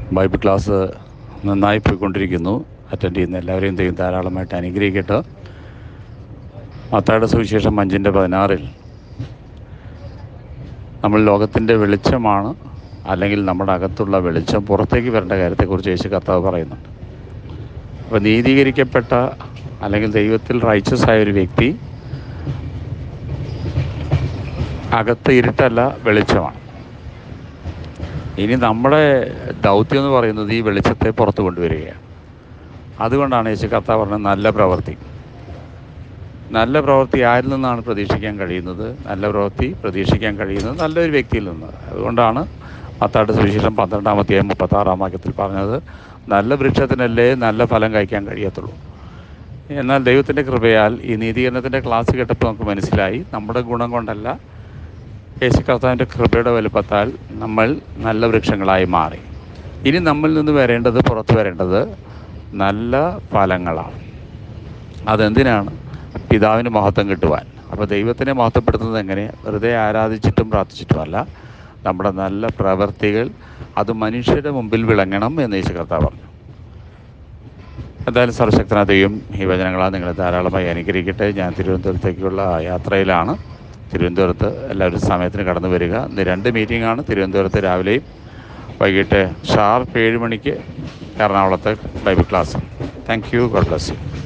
Bible class നന്നായി പോയിക്കൊണ്ടിരിക്കുന്നു attend ചെയ്യുന്ന എല്ലാവരെയും ദൈവം ധാരാളമായിട്ട് അനുഗ്രഹിക്കട്ടെ മത്തായുടെ സുവിശേഷം അഞ്ചിൻ്റെ പതിനാറിൽ നമ്മൾ ലോകത്തിൻ്റെ വെളിച്ചമാണ് അല്ലെങ്കിൽ നമ്മുടെ അകത്തുള്ള വെളിച്ചം പുറത്തേക്ക് വരേണ്ട കാര്യത്തെക്കുറിച്ച് യേശു കർത്താവ് പറയുന്നുണ്ട് അപ്പോൾ നീതീകരിക്കപ്പെട്ട അല്ലെങ്കിൽ ദൈവത്തിൽ റൈച്ചസ് ആയ ഒരു വ്യക്തി അകത്ത് ഇരുട്ടല്ല വെളിച്ചമാണ് ഇനി നമ്മുടെ ദൗത്യം എന്ന് പറയുന്നത് ഈ വെളിച്ചത്തെ പുറത്തു കൊണ്ടുവരികയാണ് അതുകൊണ്ടാണ് യേശു കർത്താവ് പറഞ്ഞത് നല്ല പ്രവൃത്തി നല്ല പ്രവൃത്തി ആരിൽ നിന്നാണ് പ്രതീക്ഷിക്കാൻ കഴിയുന്നത് നല്ല പ്രവൃത്തി പ്രതീക്ഷിക്കാൻ കഴിയുന്നത് നല്ലൊരു വ്യക്തിയിൽ നിന്ന് അതുകൊണ്ടാണ് പത്താട്ട് സുവിശേഷം പന്ത്രണ്ടാമത്തെ മുപ്പത്താറാം വാക്യത്തിൽ പറഞ്ഞത് നല്ല വൃക്ഷത്തിനല്ലേ നല്ല ഫലം കഴിക്കാൻ കഴിയത്തുള്ളൂ എന്നാൽ ദൈവത്തിൻ്റെ കൃപയാൽ ഈ നീതീകരണത്തിൻ്റെ ക്ലാസ് കേട്ടപ്പോൾ നമുക്ക് മനസ്സിലായി നമ്മുടെ ഗുണം കൊണ്ടല്ല യേശു കർത്താവിൻ്റെ കൃപയുടെ വലുപ്പത്താൽ നമ്മൾ നല്ല വൃക്ഷങ്ങളായി മാറി ഇനി നമ്മിൽ നിന്ന് വരേണ്ടത് പുറത്തു വരേണ്ടത് നല്ല ഫലങ്ങളാണ് അതെന്തിനാണ് പിതാവിന് മഹത്വം കിട്ടുവാൻ അപ്പോൾ ദൈവത്തിനെ മഹത്വപ്പെടുത്തുന്നത് എങ്ങനെ വെറുതെ ആരാധിച്ചിട്ടും പ്രാർത്ഥിച്ചിട്ടുമല്ല നമ്മുടെ നല്ല പ്രവൃത്തികൾ അത് മനുഷ്യരുടെ മുമ്പിൽ വിളങ്ങണം എന്ന് യേശു കർത്താവ് പറഞ്ഞു എന്തായാലും സർവശക്തനായ ദൈവം ഈ വചനങ്ങളാൽ നിങ്ങളെ ധാരാളമായി അനുഗ്രഹിക്കട്ടെ ഞാൻ തിരുവനന്തപുരത്തേക്കുള്ള യാത്രയിലാണ് തിരുവനന്തപുരത്ത് എല്ലാവരും സമയത്തിന് കടന്നു വരിക ഇന്ന് രണ്ട് മീറ്റിംഗ് ആണ് തിരുവനന്തപുരത്ത് രാവിലെയും വൈകിട്ട് ഷാർപ്പ് ഏഴ് മണിക്ക് എറണാകുളത്ത് Bible class thank you God bless U